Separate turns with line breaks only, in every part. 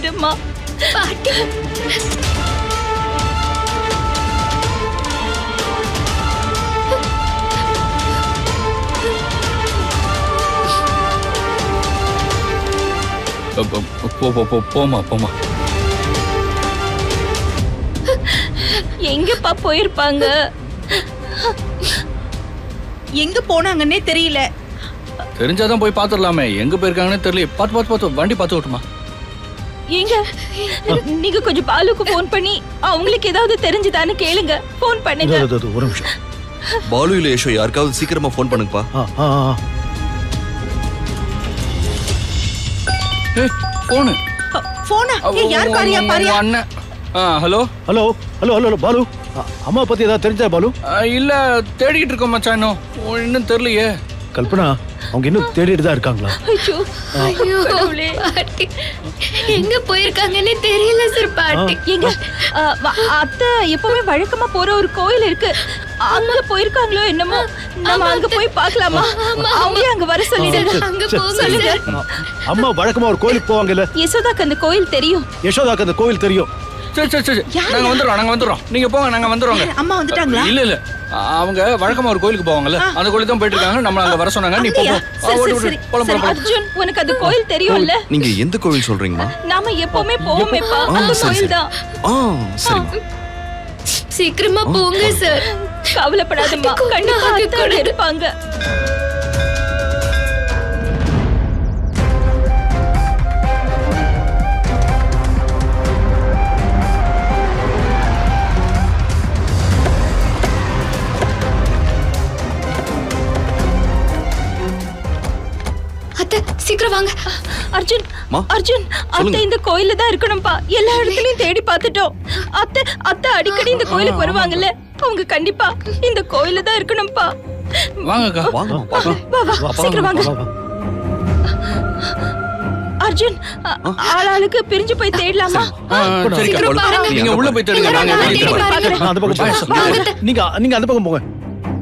சொல்லிடுமா
பாட்டி
போ போ போ, போ போமா போமா
எங்கப்பா போயிருப்பாங்க
எங்க போனாங்கன்னே தெரியல
தெரிஞ்சாதான் போய் பாத்துடலாமே எங்க போயிருக்காங்கன்னு தெரியல பார்த்து பார்த்து பார்த்து வண்டி பார்த்து விட்டுமா
ஏங்க நீங்க கொஞ்சம் பாலுக்கு ஃபோன் பண்ணி அவங்களுக்கு ஏதாவது தெரிஞ்சுதான்னு கேளுங்க ஃபோன்
இதோ,
பண்ணுங்க
இதோ, இதோ, ஒரு நிமிஷம்
பாலு இல்ல யசோ யாருக்காவது சீக்கிரமா ஃபோன் பண்ணுங்கப்பா
ஆ, ஆ, ஆ.
ஏய் போனு
போனா ஏய், யார் பாரியா பாரியா
அண்ணன் ஆ hello
hello hello hello hello Balu ஆ, அம்மா பத்தி ஏதாவது தெரிஞ்சா பாலு
ஆ, இல்ல தேடிக்கிட்டு இருக்கோம் மச்சான் இன்னும் ஓ, இன்னும் தெரியலையே
கல்பனா அவங்க இன்னும் தேடிட்டு தான் இருக்காங்களா
ஐயோ
ஐயோ
கடவுளே.
பாட்டி எங்க போயிருக்காங்கன்னே தெரியல சார் பாட்டி
எங்க அ, வ- அத்தை எப்பவுமே வழக்கமா போற ஒரு கோயில் இருக்கு அங்க போயிருக்காங்களோ என்னமோ நம்ம அங்க போய் பார்க்கலாமா அவங்களே அங்க வர சொல்லிடுங்க
அங்க
சரி,
போங்க
சரி.
சார்
ஆ, அம்மா வழக்கமா ஒரு கோயிலுக்கு போவாங்கல்ல
யசோதாக்கு அந்த கோயில் தெரியும்
யசோதாக்கு அந்த கோயில் தெரியும்
சரி சரி சரி நாங்க வந்துடுறோம் நாங்க வந்துடுறோம் நீங்க போங்க நாங்க வந்துடுறோங்க
அம்மா வந்துட்டாங்களா
இல்ல இல்ல அ- அவங்க வழக்கமா ஒரு கோயிலுக்கு போவாங்கல்ல அந்த கோயிலுக்கு தான் போயிட்டு இருக்காங்க நம்மள அங்க வர சொன்னாங்க நீ போ போ. ஆ,
சரி
ஓடு,
சரி
ஓடு.
சரி
போலாம்,
சரி
போலாம், போலாம்.
அர்ஜுன் உனக்கு அந்த கோயில் தெரியும்ல
நீங்க எந்த கோவில் சொல்றீங்கம்மா
நாம எப்பவுமே போவோமேப்பா
ஆ,
அந்த
சரி,
கோயில்
சரி.
தான்
ஆ சரிம்மா
சீக்கிரமா போங்க சார்
கவலைப்படாதம்மா
பாட்டி,
கண்டிப்பா
கொண்டாந்து
அத்தை
கொடு.
இருப்பாங்க
அத்தை சீக்கிரம் வாங்க
அர்ஜுன்
மா,
அர்ஜுன் அத்தை
சொல்லுங்க.
இந்த கோயில்ல தான் இருக்கணும்பா எல்லா இடத்துலயும் தேடி பார்த்துட்டோம் அத்தை அத்தை அடிக்கடி இந்த கோயிலுக்கு வருவாங்கல்ல அவங்க கண்டிப்பா இந்த கோயில்ல தான் இருக்கணும்பா
வாங்கக்கா
வாங்கம்மா பார்க்கலாம்
வா வா
வா,
சீக்கிரம் வாங்க
வா, வா.
அர்ஜுன் அ- ஆளாளுக்கு பிரிஞ்சு போய் தேடலாமா
ஆ, சரிக்கா
சீக்கிரம்
பாலு.
பாருங்க.
நீங்க உள்ள போய் தேடுங்க நாங்க
நான்
வெளியே
தேடி
தேடுறோம்.
பாருங்க.
நான் அந்த பக்கம் போறேன். நீங்க நீங்க அந்த பக்கம் போங்க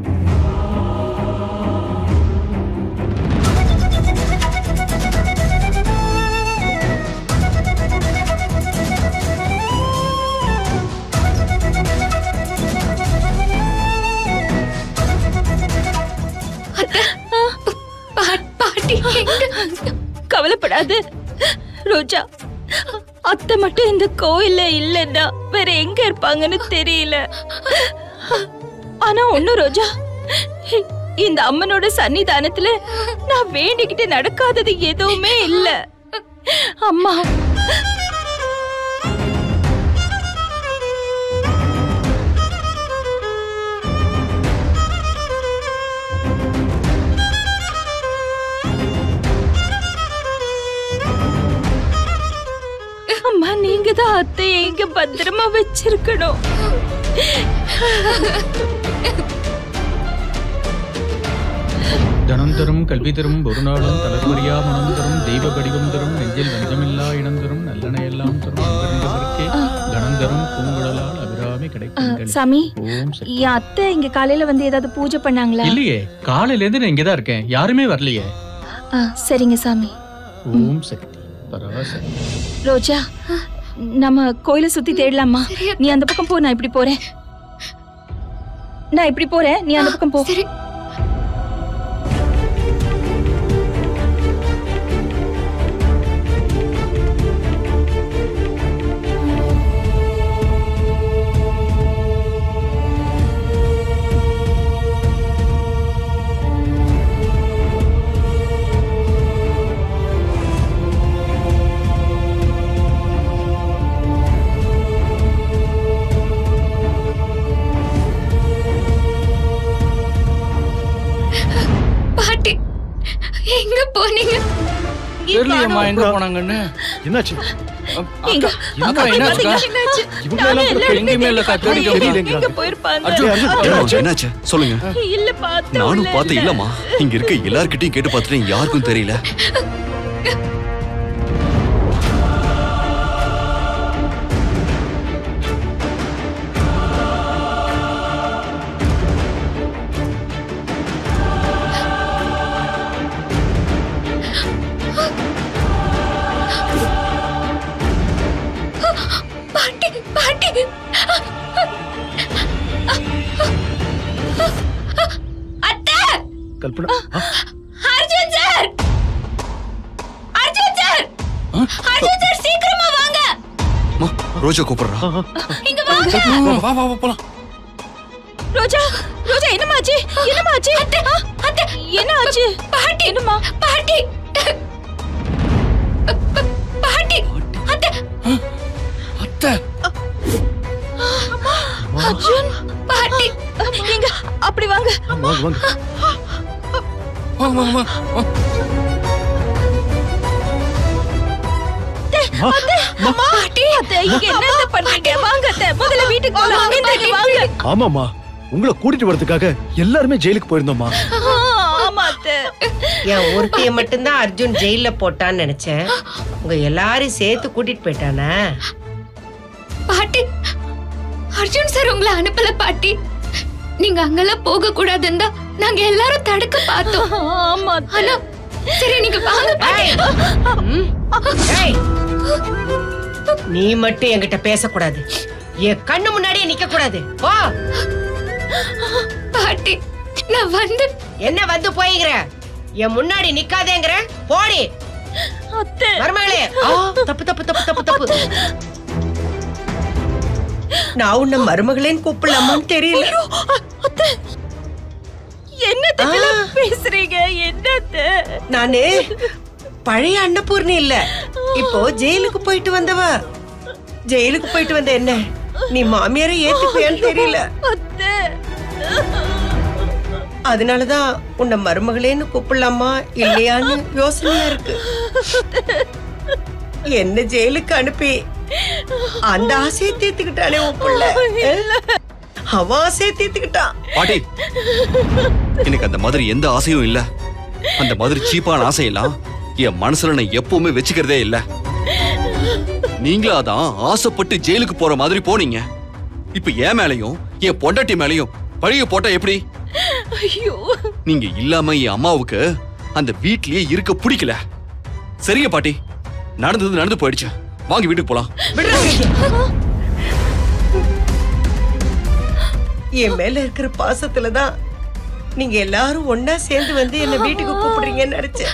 பா- பாட்டி எங்க
கவலைப்படாது ரோஜா அத்தை மட்டும் இந்த கோயில்ல இல்லைன்னா வேற எங்க இருப்பாங்கன்னு தெரியல ஆனா ஒண்ணு ரோஜா இந்த அம்மனோட சன்னிதானத்துல நான் வேண்டிக்கிட்டு நடக்காதது எதுவுமே இல்ல அம்மா அம்மா நீங்க தான் அத்தையை இங்க பத்திரமா வச்சிருக்கணும்
தனம் தரும் கல்வி தரும் ஒரு நாளும் தளர்வரியா மனம் தரும் தெய்வ வடிவம் தரும் நெஞ்சில் வஞ்சமில்லா இனம் தரும் நல்லன எல்லாம் தரும் அங்கிருந்தவர்க்கே கணம் தரும் பூங்குழலால் அபிராமி கிடைக்கும் கனி.
சாமி
ஓம் சக்தி
என் அத்தை இங்க காலையில வந்து ஏதாவது பூஜை பண்ணாங்களா
இல்லையே காலையில இருந்து நான் இங்கதான் இருக்கேன் யாருமே வரலையே
ஆ, சரிங்க சாமி
ஓம் சக்தி பராசக்தி
ரோஜா நம்ம கோயிலை சுத்தி தேடலாமா நீ அந்த பக்கம் போ நான் இப்படி போறேன் நான் இப்படி போறேன் நீ அந்த பக்கம் போ
சரி பாட்டி எங்க போனீங்க
தெரியலையேம்மா எங்க போனாங்கன்னு
என்னாச்சு
எங்க
அக்கா என்னாச்சுக்கா
இவங்க
நானும்
எல்லாம்
எல்லா
கூட
எங்கேயுமே இல்லக்கா தேடிட்டு
தெரியல.
வந்தேன்.
எங்க போயிருப்பாங்க
அர்ஜுன்,
ஏம்மா, என்னாச்சு சொல்லுங்க
இல்ல பார்த்தேன்
நானும்
உள்ள
பார்த்தேன்
இல்ல.
இல்லம்மா இங்க இருக்க எல்லார்கிட்டயும் கேட்டு பார்த்துட்டேன் யாருக்கும் தெரியல
அர்ஜுன் சார் சீக்கிரமா வாங்க
அம்மா, ரோஜா கூப்பிடுறா
இங்க வாங்க
வா வா வா போலாம்
ரோஜா ரோஜா என்னமாச்சு என்னமாச்சு
அத்தை
என்ன ஆச்சு
பாட்டி என்னமா பாட்டி பாட்டி அத்தை
அத்தை
அர்ஜுன்
பாட்டி
நீங்க அப்படி வாங்க
வாங்க வாங்க
வாங்க வாங்க வாங்க வா.
பாட்டி
அத்தை இங்க என்னத்த பண்றீங்க வாங்க அத்தை முதல்ல வீட்டுக்கு போலாம் எந்திரிங்க, வாங்க
ஆமாம்மா உங்களை கூட்டிட்டு வரதுக்காக எல்லாருமே ஜெயிலுக்கு போயிருந்தோம்மா
ஆ, ஆமா அத்தை
என் ஒருத்தைய மட்டும்தான் அர்ஜுன் ஜெயில போட்டான்னு நினைச்சேன் உங்க எல்லாரையும் சேர்த்து கூட்டிட்டு போயிட்டானா
பாட்டி அர்ஜுன் சார் உங்களை அனுப்பல பாட்டி நீங்க அங்கெல்லாம் போக கூடாதுன்னு தான் நாங்க எல்லாரும் தடுக்க பார்த்தோம்
ஆமா அத்தை.
ஆனா சரி நீங்க வாங்க பாட்டி
ம்? ஏய், நீ மட்டும் என்கிட்ட பேசக்கூடாது என் கண்ணு முன்னாடியே நிக்க கூடாது போ
பாட்டி நான் வந்து
என்ன வந்து போய்கிற என் முன்னாடி நிக்காதேங்கிற போடி
அத்தை
மருமகளே ஆ, தப்பு தப்பு தப்பு தப்பு தப்பு நான் உன்னை மருமகளேன்னு கூப்பிடலாமான்னு தெரியல
அத்தை என்னத்த இப்படிலாம் பேசுறீங்க என்னத்த
நானு பழைய அன்னபூர்ணி இல்ல இப்போ ஜெயிலுக்கு போயிட்டு வந்தவ ஜெயிலுக்கு போயிட்டு வந்த என்ன நீ மாமியாரை ஏத்துப்பியான்னு தெரியல
அத்தை
அதனாலதான் உன்னை மருமகளேன்னு கூப்பிடலாமா இல்லையான்னு யோசனையா இருக்கு என்ன ஜெயிலுக்கு அனுப்பி அந்த ஆசையை தீர்த்துக்கிட்டானே உன் புள்ள அவன் ஆசையை தீர்த்துக்கிட்டான்
பாட்டி எனக்கு அந்த மாதிரி எந்த ஆசையும் இல்ல அந்த மாதிரி சீப்பான ஆசையெல்லாம் என் மனசுல நான் எப்பவுமே வச்சுக்கிறதே இல்ல நீங்களா தான் ஆசைப்பட்டு ஜெயிலுக்கு போற மாதிரி போனீங்க இப்ப என் மேலயும் என் பொண்டாட்டி மேலயும் பழிய போட்டா எப்படி
ஐயோ
நீங்க இல்லாம என் அம்மாவுக்கு அந்த வீட்லயே இருக்க பிடிக்கல சரிங்க பாட்டி நடந்தது நடந்து போயிடுச்சு வாங்க வீட்டுக்கு போலாம்
விடுறா கையை. என் மேல இருக்கிற பாசத்துலதான் நீங்க எல்லாரும் ஒன்னா சேர்ந்து வந்து என்ன வீட்டுக்கு கூப்பிடுறீங்கன்னு நினைச்சேன்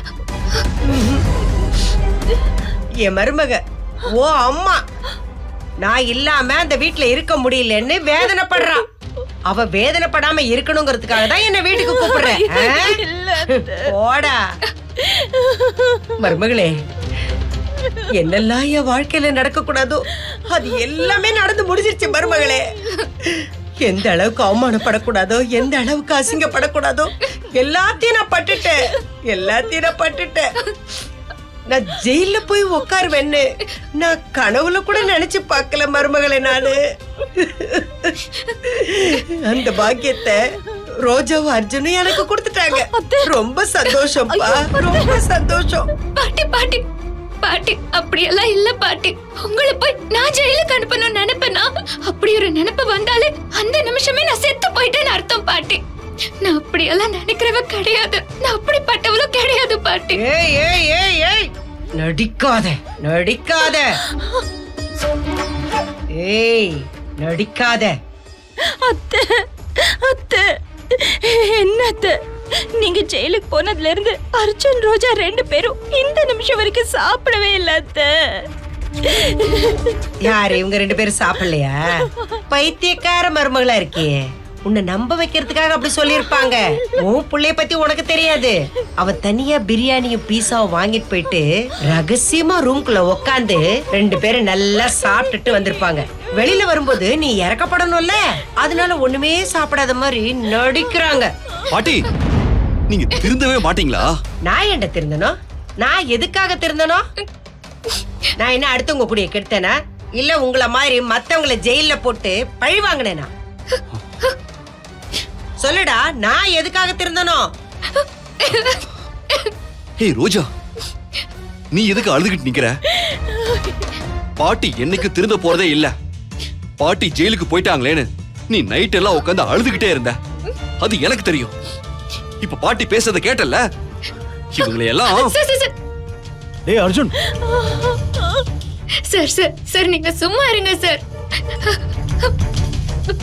என் மருமக ஓ அம்மா நான் இல்லாம அந்த வீட்ல இருக்க முடியலன்னு வேதனைப்படுறா அவ வேதனைப்படாம இருக்கணுங்கிறதுக்காக தான் என்ன வீட்டுக்கு கூப்பிடுறேன் ஆ? போடா மருமகளே என்னெல்லாம் என் வாழ்க்கையில நடக்க கூடாதோ அது எல்லாமே நடந்து முடிஞ்சிருச்சு மருமகளே எந்த அளவுக்கு அவமானப்படக்கூடாதோ எந்த அளவுக்கு அசிங்கப்படக்கூடாதோ எல்லாத்தையும் நான் பட்டுட்டேன் எல்லாத்தையும் நான் பட்டுட்டேன் நான் ஜெயில போய் உட்காருவேன்னு நான் கனவுல கூட நினைச்சு பார்க்கல மருமகளே நானு அந்த பாக்கியத்தை ரோஜாவும் அர்ஜுனும் எனக்கு கொடுத்துட்டாங்க ரொம்ப சந்தோஷம்ப்பா ரொம்ப சந்தோஷம்
பாட்டி பாட்டி பாட்டி அப்படியெல்லாம் இல்ல பாட்டி உங்களை போய் நான் ஜெயிலுக்கு அனுப்பணும்னு நினைப்பேனா அப்படி ஒரு நினைப்பு வந்தாலே அந்த நிமிஷமே நான் செத்து போயிட்டேன்னு அர்த்தம் பாட்டி நான் அப்படியெல்லாம் நினைக்கிறவ கிடையாது நான் அப்படிப்பட்டவளும் கிடையாது பாட்டி
ஏய் ஏய் ஏய் ஏய் நடிக்காத நடிக்காத ஏய் நடிக்காத
அத்தை அத்தை என்னத்த நீங்க ஜெயிலுக்கு போனதுல இருந்து அர்ஜுன் ரோஜா ரெண்டு பேரும் இந்த நிமிஷம் வரைக்கும் சாப்பிடவே இல்ல அத்தை
யாரு இவங்க ரெண்டு பேரும் சாப்பிடலையா பைத்தியக்கார மருமகளா இருக்கியே உன்னை நம்ப வைக்கிறதுக்காக அப்படி சொல்லியிருப்பாங்க உன் புள்ளைய பத்தி உனக்கு தெரியாது அவ தனியா பிரியாணியும் பீஸாவும் வாங்கிட்டு போயிட்டு ரகசியமா ரூம்குள்ள உக்காந்து ரெண்டு பேரும் நல்லா சாப்பிட்டுட்டு வந்திருப்பாங்க வெளியில வரும்போது நீ இறக்கப்படணும்ல அதனால ஒண்ணுமே சாப்பிடாத மாதிரி நடிக்கிறாங்க
பாட்டி நீங்க திருந்தவே மாட்டீங்களா
நான் என்ன திருந்தனும் நான் எதுக்காக திருந்தனும் நான் என்ன அடுத்தவங்க கூடிய கெடுத்தேனா இல்ல உங்கள மாதிரி மத்தவங்கள ஜெயில்ல போட்டு பழி வாங்கினேனா சொல்லுடா நான் எதுக்காக திருந்தனும்
ஏய் ரோஜா நீ எதுக்கு அழுதுகிட்டு நிக்கிற பாட்டி என்னைக்கு திருந்த போறதே இல்ல பாட்டி ஜெயிலுக்கு போயிட்டாங்களேன்னு நீ நைட் எல்லாம் உட்காந்து அழுதுகிட்டே இருந்த அது எனக்கு தெரியும் இப்ப பாட்டி பேசுறத கேட்டல இவங்களை எல்லாம்
சார் சார் சார்
டேய் அர்ஜுன்
சார் சார் சார் நீங்க சும்மா இருங்க சார்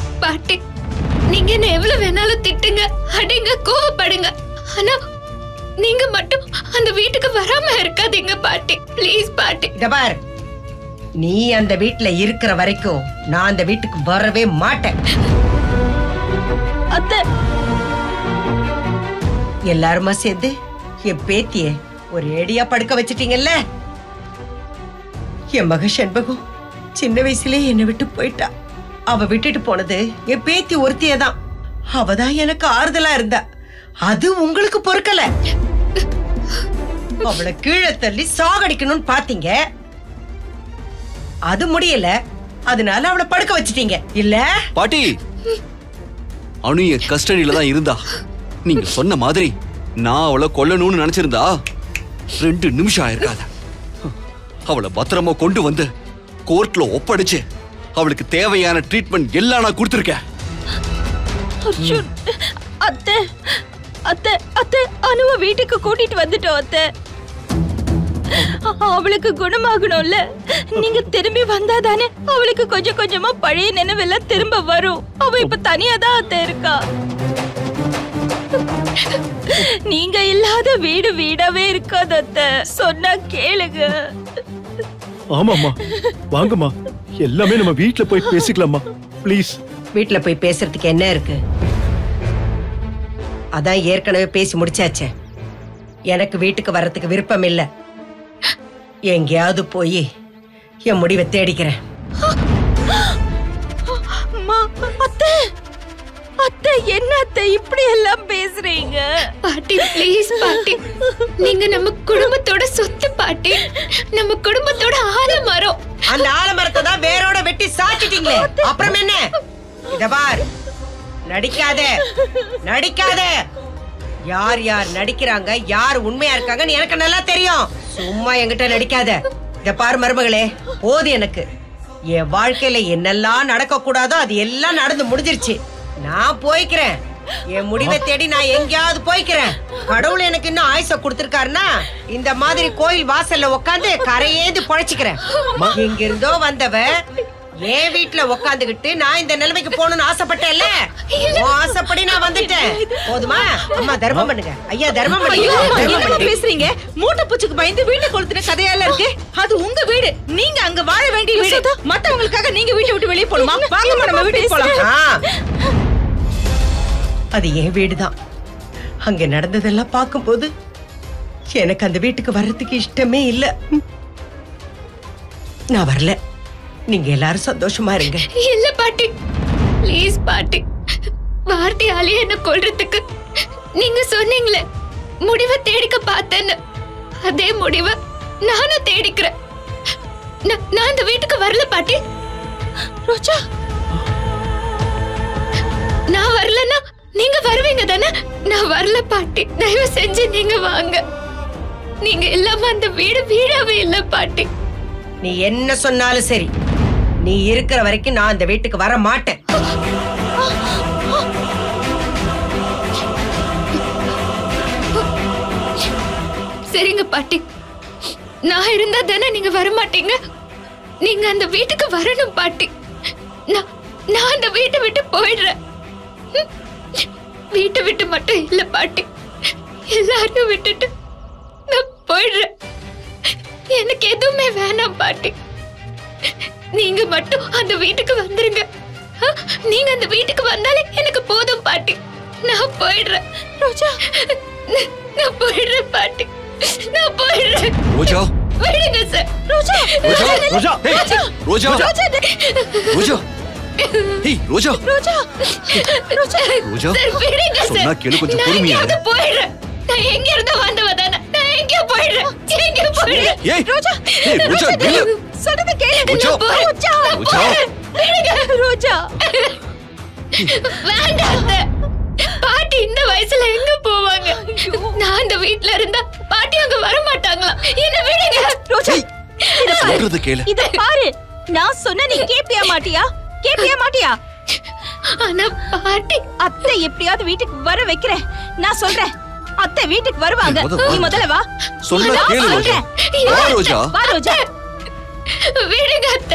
பாட்டி நீங்க என்ன எவ்வளவு வேணாலும் திட்டுங்க அடிங்க கோவப்படுங்க ஆனா நீங்க மட்டும் அந்த வீட்டுக்கு வராம இருக்காதீங்க பாட்டி ப்ளீஸ் பாட்டி
இத பார் நீ அந்த வீட்ல இருக்கிற வரைக்கும் நான் அந்த வீட்டுக்கு வரவே மாட்டேன்
அத்தை
எல்லாருமா சேர்ந்து என் பேத்திய ஒரு ஏடியா படுக்க வச்சிட்டீங்கல்ல என் மக செண்பகம் சின்ன வயசுலயே என்னை விட்டு போயிட்டா அவ விட்டுட்டு போனது என் பேத்தி ஒருத்தியே தான் அவதான் எனக்கு ஆறுதலா இருந்தா அது உங்களுக்கு பொறுக்கல அவளை கீழே தள்ளி சாகடிக்கணும்னு பாத்தீங்க அது முடியல அதனால அவளை படுக்க வச்சிட்டீங்க இல்ல
பாட்டி அனு என் கஸ்டடியில தான் இருந்தா நீங்க சொன்ன மாதிரி நான் அவளை கொல்லணும்னு நினைச்சிருந்தா ரெண்டு நிமிஷம் ஆயிருக்காத அவளை பத்திரமா கொண்டு வந்து கோர்ட்ல ஒப்படைச்சு அவளுக்கு தேவையான ட்ரீட்மெண்ட் எல்லாம் நான் கொடுத்துருக்கேன்
அர்ஜுன் அத்தை அத்தை அத்தை அனுவ வீட்டுக்கு கூட்டிட்டு வந்துட்டோம் அத்தை அ- அவளுக்கு குணமாகணும்ல நீங்க திரும்பி வந்தாதானே அவளுக்கு கொஞ்சம் கொஞ்சமா பழைய நினைவெல்லாம் திரும்ப வரும் அவ இப்ப தனியா தான் அத்தை இருக்கா நீங்க இல்லாத வீடு வீடாவே இருக்காது அத்தை சொன்னா கேளுங்க
ஆமாம்மா வாங்கம்மா எல்லாமே நம்ம வீட்ல போய் பேசிக்கலாமா ப்ளீஸ்
வீட்ல போய் பேசுறதுக்கு என்ன இருக்கு அதான் ஏற்கனவே பேசி முடிச்சாச்சே எனக்கு வீட்டுக்கு வர்றதுக்கு விருப்பம் இல்ல எங்கேயாவது போய் என் முடிவை தேடிக்கிறேன்
அம்மா அத்தை அத்தை என்ன அத்தை இப்படி எல்லாம் பேசுறீங்க
பாட்டி ப்ளீஸ் பாட்டி நீங்க நம்ம குடும்பத்தோட சொத்து பாட்டி நம்ம குடும்பத்தோட ஆலமரம்
அந்த ஆலமரத்தை தான் வேரோட வெட்டி சாச்சிட்டீங்களே அப்புறம் என்ன இத பார் நடிக்காத நடிக்காத யார் யார் நடிக்கிறாங்க யார் உண்மையா இருக்காங்கன்னு எனக்கு நல்லா தெரியும் சும்மா என்கிட்ட நடிக்காத இத பார் மருமகளே போது எனக்கு என் வாழ்க்கையில என்னெல்லாம் நடக்க கூடாதோ அது எல்லாம் நடந்து முடிஞ்சிருச்சு நான் போய்க்கிறேன் என் முடிவை தேடி நான் எங்கேயாவது போய்க்கிறேன் கடவுள் எனக்கு இன்னும் ஆயுச கொடுத்திருக்காருன்னா இந்த மாதிரி கோயில் வாசல்ல உட்காந்து கரையேந்து பொழைச்சுக்கிறேன் எங்க இருந்தோ வந்தவ என் வீட்டுல உட்காந்துகிட்டு நான் இந்த நிலைமைக்கு போகணும்னு ஆசைப்பட்டேன்ல உன் ஆசைப்படி நான் வந்துட்டேன் போதுமா அம்மா தர்மம் பண்ணுங்க ஐயா தர்மம் பண்ணுங்க
ஐயோ, அம்மா,
தர்மம்
என்னம்மா
பண்ணுங்க.
பேசுறீங்க மூட்டை பூச்சிக்கு பயந்து வீட்டை கொளுத்துன கதையெல்லாம் இருக்கு அது உங்க வீடு நீங்க அங்க வாழ வேண்டிய வீடு மத்தவங்களுக்காக நீங்க வீட்டை விட்டு வெளியே போணுமா வாங்கம்மா நம்ம வீட்டுக்கு போலாம்
ஆ. அது என் வீடுதான் அங்க நடந்ததெல்லாம் பார்க்கும்போது எனக்கு அந்த வீட்டுக்கு வர்றதுக்கு இஷ்டமே இல்ல நான் வரல நீங்க எல்லாரும் சந்தோஷமா இருங்க
இல்ல பாட்டி ப்ளீஸ் பாட்டி வார்த்தையாலே என்ன கொல்றதுக்கு நீங்க சொன்னீங்களே முடிவை தேடிக்க பார்த்தேன்னு அதே முடிவை நானும் தேடிக்கிறேன் நான் நான் இந்த வீட்டுக்கு வரல பாட்டி
ரோஜா
நான் வரலன்னா நீங்க வருவீங்க தானே நான் வரல பாட்டி தயவு செஞ்சு நீங்க வாங்க நீங்க இல்லாம அந்த வீடு வீழாவே இல்ல பாட்டி
நீ என்ன சொன்னாலும் சரி நீ இருக்கிற வரைக்கும் நான் அந்த வீட்டுக்கு வர மாட்டேன்
சரிங்க பாட்டி நான் இருந்தா தானே நீங்க வர மாட்டீங்க நீங்க அந்த வீட்டுக்கு வரணும் பாட்டி நான் நான் அந்த வீட்டை விட்டு போயிடுறேன் ம். வீட்டை விட்டு மட்டும் இல்ல பாட்டி எல்லாரையும் விட்டுட்டு நான் போயிடுறேன் எனக்கு எதுவுமே வேணாம் பாட்டி நீங்க மட்டும் அந்த வீட்டுக்கு வந்துருங்க ஆ, நீங்க அந்த வீட்டுக்கு வந்தாலே எனக்கு போதும் பாட்டி நான் போயிடுறேன் ரோஜா நான் போயிடுறேன் பாட்டி நான் போயிடுறேன்
ரோஜா
விடுங்க சார் ரோஜா
ரோஜா
ரோஜா
ஏய், ரோஜா ரோஜா ஏய் ரோஜா
ரோஜா ரோஜா
ரோஜா
சார் விடுங்க சார்
சொன்னா கேளு, கொஞ்சம்
நான்
பொறுமையா
எங்கேயாவது
இரு.
போயிடுறேன் நான் எங்க இருந்து வந்தவ தானே நான் எங்கேயோ போயிடுறேன் எங்கேயோ போயிடுறேன்
ஏய்
ரோஜா
ஏய் ரோஜா நில்லு.
சொன்னதை கேளு
ரோஜா.
நான் போறேன். ரோஜா
ரோஜா.
விடுங்க. ரோஜா
வேண்டாம் அத்தை. பாட்டி இந்த வயசுல எங்க போவாங்க நான் அந்த வீட்ல இருந்தா பாட்டி அங்க வர மாட்டாங்களா என்ன விடுங்க
ரோஜா
ஏய், சொல்றது கேளு
இத பாரு நான் சொன்ன நீ கேப்பியா மாட்டியா கேப்பியா மாட்டியா
ஆனா பாட்டி
அத்தை எப்படியாவது வீட்டுக்கு வர வைக்கிறேன் நான் சொல்றேன் அத்தை வீட்டுக்கு வருவாங்க
ஏய், முத வா.
நீ முதல்ல வா
சொன்னா
நான்
கேளு ரோஜா
சொல்றேன்.
வா ரோஜா
வா ரோஜா
விடுங்க அத்தை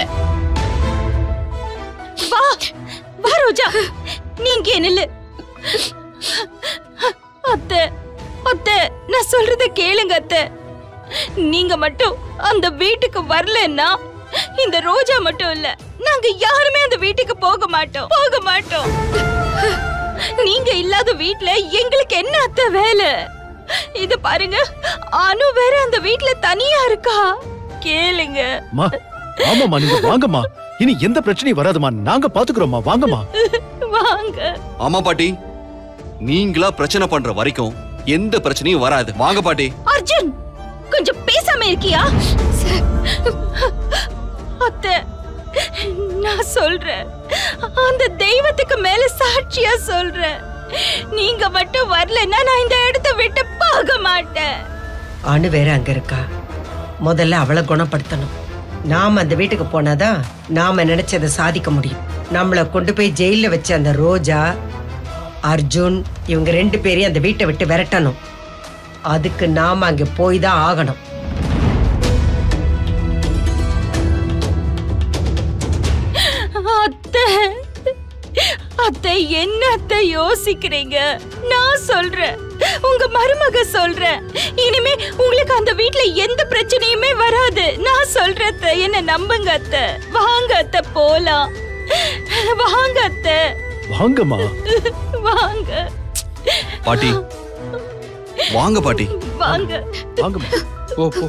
வா வா ரோஜா நீ இங்கே நில்லு அத்தை அத்தை நான் சொல்றத கேளுங்க அத்தை நீங்க மட்டும் அந்த வீட்டுக்கு வரலன்னா இந்த ரோஜா மட்டும் இல்ல நாங்க யாருமே அந்த வீட்டுக்கு போக மாட்டோம் போக மாட்டோம் நீங்க இல்லாத வீட்ல எங்களுக்கு என்ன அத்தை வேலை இது பாருங்க அனு வேற அந்த வீட்ல தனியா இருக்கா கேளுங்க
மா ஆமாம்மா நீங்க வாங்கம்மா இனி எந்த பிரச்சனையும் வராதுமா நாங்க பாத்துக்கிறோம்மா வாங்கம்மா
வாங்க
ஆமா பாட்டி நீங்களா பிரச்சனை பண்ற வரைக்கும் எந்த பிரச்சனையும் வராது வாங்க பாட்டி
அர்ஜுன் கொஞ்சம் பேசாம இருக்கியா அத்தை நான் சொல்றேன் அந்த தெய்வத்துக்கு மேல சாட்சியா சொல்றேன் நீங்க மட்டும் வரலன்னா நான் இந்த இடத்தை விட்டு போக மாட்டேன்
அணு வேற அங்க இருக்கா முதல்ல அவளை குணப்படுத்தணும் நாம அந்த வீட்டுக்கு போனாதான் நாம நினைச்சதை சாதிக்க முடியும் நம்மள கொண்டு போய் ஜெயில வச்ச அந்த ரோஜா அர்ஜுன் இவங்க ரெண்டு பேரையும் அந்த வீட்டை விட்டு விரட்டணும் அதுக்கு நாம அங்க போய் தான் ஆகணும்
அத்தை அத்தை என்ன அத்தை யோசிக்கிறீங்க நான் சொல்றேன் உங்க மருமக சொல்றேன் இனிமே உங்களுக்கு அந்த வீட்ல எந்த பிரச்சனையுமே வராது நான் சொல்றேன் அத்தை என்ன நம்புங்க அத்தை வாங்க அத்தை போலாம் வாங்க அத்தை
வாங்கம்மா
வாங்க
பாட்டி வாங்க பாட்டி
வாங்க
வாங்கம்மா
போ போ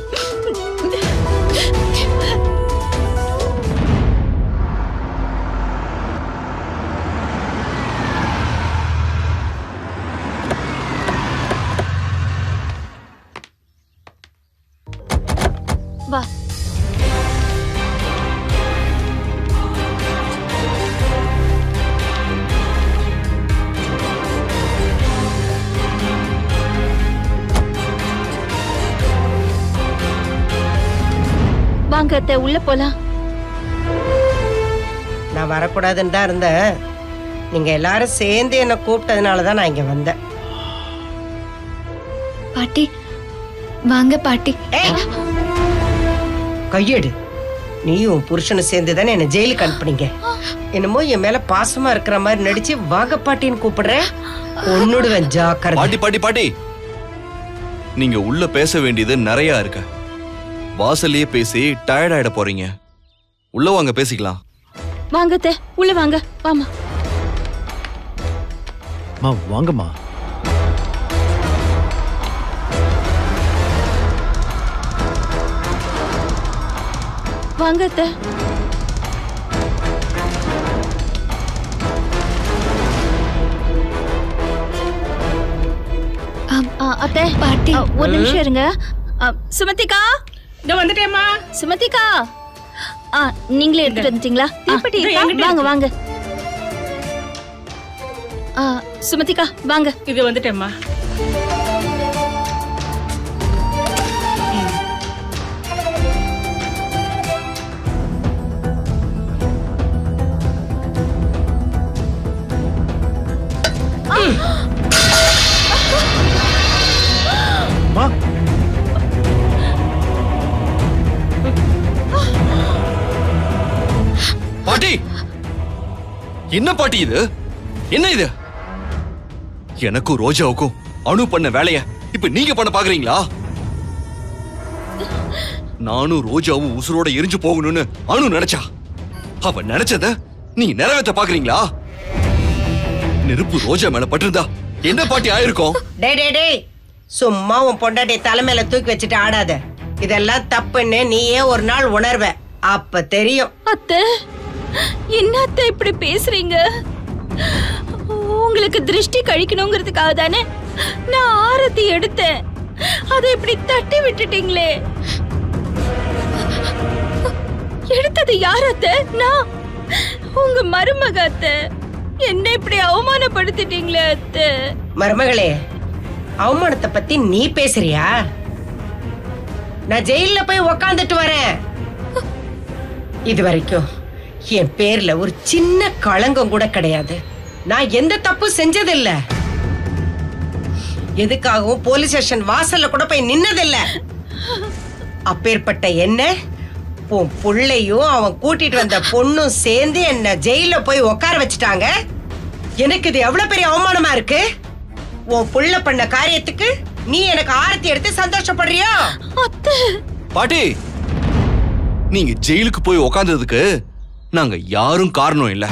வா வாங்க அத்தை உள்ள போலாம்
நான் வரக்கூடாதுன்னு தான் இருந்தேன் நீங்க எல்லாரும் சேர்ந்து என்னை கூப்பிட்டதுனால தான் நான் இங்க வந்தேன்
பாட்டி வாங்க பாட்டி
ஏய்! கையெடு நீயும் உன் புருஷனும் சேர்ந்து தானே என்ன ஜெயிலுக்கு அனுப்புனீங்க என்னமோ என் மேல பாசமா இருக்கிற மாதிரி நடிச்சு வாங்க பாட்டின்னு கூப்பிடுறேன் ஒன்னுடுவேன் ஜாக்கிரதை
பாட்டி பாட்டி பாட்டி நீங்க உள்ள பேச வேண்டியது நிறைய இருக்கு வாசல்லயே பேசி டயர்ட் ஆயிட போறீங்க உள்ள வாங்க பேசிக்கலாம்
வாங்க அத்தை உள்ள வாங்க வாமா
மா வாங்கம்மா
வாங்க அத்தை
ஆம்,
ஆ, அத்தை
பாட்டி
ஆ, ஒரு நிமிஷம் இருங்க ஆ, சுமதிகா
இந்த வந்துட்டேம்மா
சுமதிகா ஆ நீங்களே எடுத்துட்டு வந்துட்டீங்களா தீப்பெட்டி
இதோ
இருக்கா?
என்கிட்ட
வாங்க வாங்க ஆ சுமதிகா வாங்க
இது வந்துட்டேம்மா
மா
பாட்டி என்ன பாட்டி இது என்ன இது எனக்கும் ரோஜாவுக்கும் அணு பண்ண வேலைய இப்ப நீங்க பண்ண பாக்குறீங்களா நானும் ரோஜாவும் உசுரோட எரிஞ்சு போகணும்னு அணு நினைச்சா அவ நினைச்சத நீ நிறைவேற்ற பாக்குறீங்களா நெருப்பு ரோஜா மேல பட்டிருந்தா என்ன பாட்டி ஆயிருக்கும்
டேய் டேய் டேய் சும்மா உன் பொண்டாட்டிய தலைமையில தூக்கி வச்சுட்டு ஆடாத இதெல்லாம் தப்புன்னு நீயே ஒரு நாள் உணர்வ அப்ப தெரியும்
அத்தை என்ன அத்தை இப்படி பேசுறீங்க உங்களுக்கு திருஷ்டி கழிக்கணுங்கிறதுக்காக தானே நான் ஆரத்தி எடுத்தேன் அதை இப்படி தட்டி விட்டுட்டீங்களே எடுத்தது யார் அத்தை நான் உங்க மருமக அத்தை என்ன இப்படி அவமானப்படுத்திட்டீங்களே அத்தை
மருமகளே அவமானத்தை பத்தி நீ பேசுறியா நான் ஜெயில்ல போய் உக்காந்துட்டு வரேன் இது வரைக்கும் என் பேர்ல ஒரு சின்ன களங்கம் கூட கிடையாது நான் எந்த தப்பு செஞ்சதில்ல எதுக்காகவும் போலீஸ் ஸ்டேஷன் வாசல்ல கூட போய் நின்னதில்ல அப்பேற்பட்ட என்ன உன் புள்ளையும் அவன் கூட்டிட்டு வந்த பொண்ணும் சேர்ந்து என்ன ஜெயில போய் உட்கார வச்சுட்டாங்க எனக்கு இது எவ்வளவு பெரிய அவமானமா இருக்கு உன் புள்ள பண்ண காரியத்துக்கு நீ எனக்கு ஆரத்தி எடுத்து சந்தோஷப்படுறியோ
அத்தை
பாட்டி நீங்க ஜெயிலுக்கு போய் உக்காந்ததுக்கு நாங்க யாரும் காரணம் இல்ல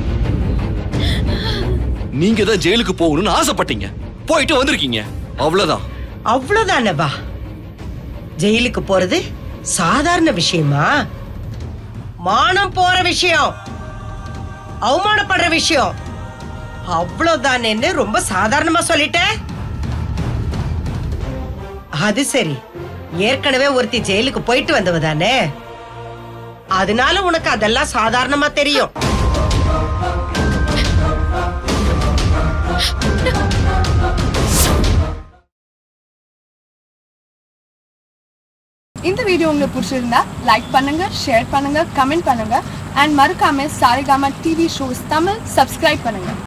நீங்க தான் ஜெயிலுக்கு போகணும்னு ஆசைப்பட்டீங்க போயிட்டு வந்திருக்கீங்க அவ்வளவுதான்
அவ்வளவுதானவா ஜெயிலுக்கு போறது சாதாரண விஷயமா மானம் போற விஷயம் அவமானப்படுற விஷயம் அவ்வளவுதானேன்னு ரொம்ப சாதாரணமா சொல்லிட்டேன் அது சரி ஏற்கனவே ஒருத்தி ஜெயிலுக்கு போயிட்டு வந்தவ தானே அதனால உனக்கு அதெல்லாம் சாதாரணமா தெரியும்
இந்த வீடியோ உங்களுக்கு பிடிச்சிருந்தா லைக் பண்ணுங்க ஷேர் பண்ணுங்க கமெண்ட் பண்ணுங்க அண்ட் மறக்காம Saregama TV shows Tamil subscribe பண்ணுங்க